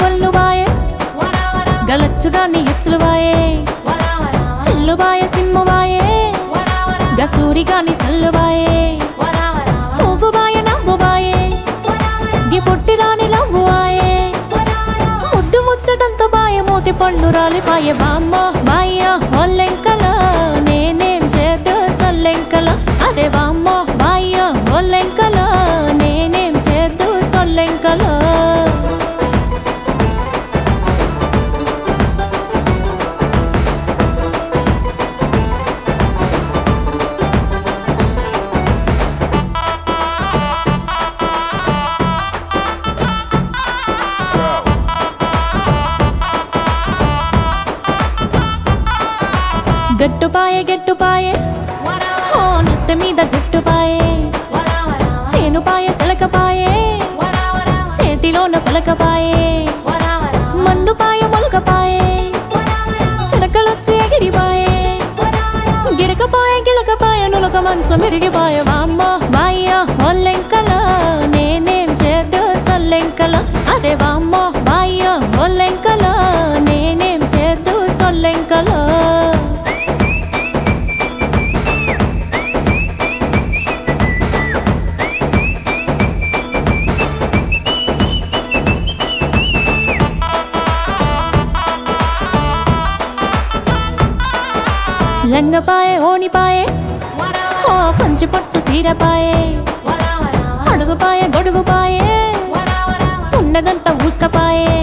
ఒళ్ళు బాయే గలచ్చుగా నీ ఎచ్చులు బాయే సెల్లు బాయ సిమ్ము బాయే గసూరి గాని సల్లు బాయే పువ్వు బాయ నవ్వు బాయే గి పొట్టి దాని లవ్వు ఆయే ముద్దు ముచ్చటంతో బాయ మూతి పళ్ళు రాలిపాయే బామ్మ బాయ్య ఒల్లెంకల నేనేం చేద్దు సొల్లెంకల అదే బామ్మ బాయ్య ఒల్లెంకల నేనేం చేద్దు సొల్లెంకల గట్టుపాయే గట్టుపాయే హో నెత్త మీద జుట్టుపాయే సేనుపాయే సెలకపాయే చేతిలోన పలకపాయే మండుపాయ మొలకపాయే సిలకలొచ్చి ఎగిరిపాయే గిరకపాయ గిలకపాయ నులక మంచం మెరిగిపాయ వామ్మ బాయ్య ఒల్లెంకల నేనేం చేద్దు సొల్లెంకల అదే వామ్మ బాయ్య ఒల్లెంకల నేనేం చేద్దు సొల్లెంకల లంగపాయే ఓనిపాయే హో కొంచె పొట్టు సీరపాయే అడుగుపాయే గొడుగుపాయే ఉన్నదంతా ఊసుకపాయే